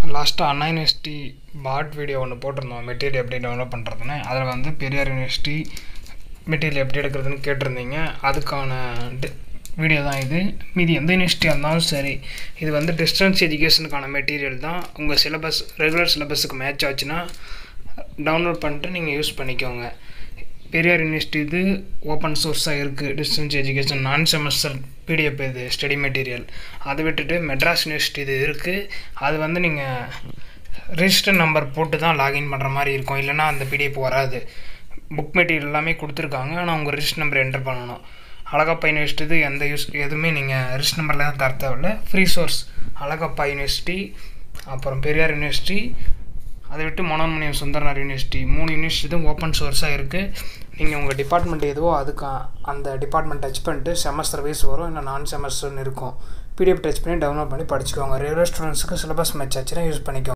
லாஸ்ட்டாக அண்ணா யூனிவர்சிட்டி பாட் வீடியோ ஒன்று போட்டிருந்தோம் மெட்டீரியல் எப்படி டெவலப் பண்ணுறதுன்னு அதில் வந்து பெரியார் யூனிவர்சிட்டி மெட்டீரியல் எப்படி எடுக்கிறதுன்னு கேட்டிருந்தீங்க அதுக்கான வீடியோ தான் இது மீதி எந்த யூனிவர்சிட்டியாக இருந்தாலும் சரி இது வந்து டிஸ்டன்ஸ் எஜுகேஷனுக்கான மெட்டீரியல் தான் உங்கள் சிலபஸ் ரெகுலர் சிலபஸுக்கு மேட்ச் ஆச்சுன்னா டவுன்லோட் பண்ணிட்டு நீங்கள் யூஸ் பண்ணிக்கோங்க பெரியார் யூனிவர்சிட்டி இது ஓப்பன் சோர்ஸாக இருக்குது டிஸ்டன்ஸ் எஜுகேஷன் நான் செமஸ்டர் பிடிஎஃப் இது ஸ்டடி மெட்டீரியல் அதை விட்டுட்டு மெட்ராஸ் யூனிவர்சிட்டி இது இருக்குது அது வந்து நீங்கள் ரிஜிஸ்டர் நம்பர் போட்டு தான் லாகின் பண்ணுற மாதிரி இருக்கும் இல்லைனா அந்த பிடிஎஃப் வராது புக் மெட்டீரியல் எல்லாமே கொடுத்துருக்காங்க ஆனால் உங்கள் ரிஜிஸ்டர் நம்பர் என்டர் பண்ணணும் அழகப்பா யூனிவர்சிட்டி இது எந்த யூஸ் எதுவுமே நீங்கள் ரிஜிஸ்டர் நம்பரில் தான் தர தேவையில்ல ஃப்ரீ சோர்ஸ் அழகப்பா யூனிவர்சிட்டி அப்புறம் பெரியார் யூனிவர்சிட்டி அதை விட்டு மனோன்மணியம் சுந்தரனார் யூனிவர்சிட்டி மூணு யூனிவர்சிட்டி தான் ஓப்பன் சோர்ஸாக இருக்குது நீங்கள் உங்கள் டிபார்ட்மெண்ட் எதுவோ அதுக்கு அந்த டிபார்ட்மெண்ட் டச் பண்ணிட்டு செமஸ்டர் வைஸ் வரும் இல்லை நான் செமஸ்டர்னு இருக்கும் பிடிஎஃப் டச் பண்ணி டவுன்லோட் பண்ணி படிச்சுக்கோங்க ரெகுலர் ஸ்டூடெண்ட்ஸுக்கு சிலபஸ் மேட்ச் ஆச்சுன்னா யூஸ் பண்ணிக்கோங்க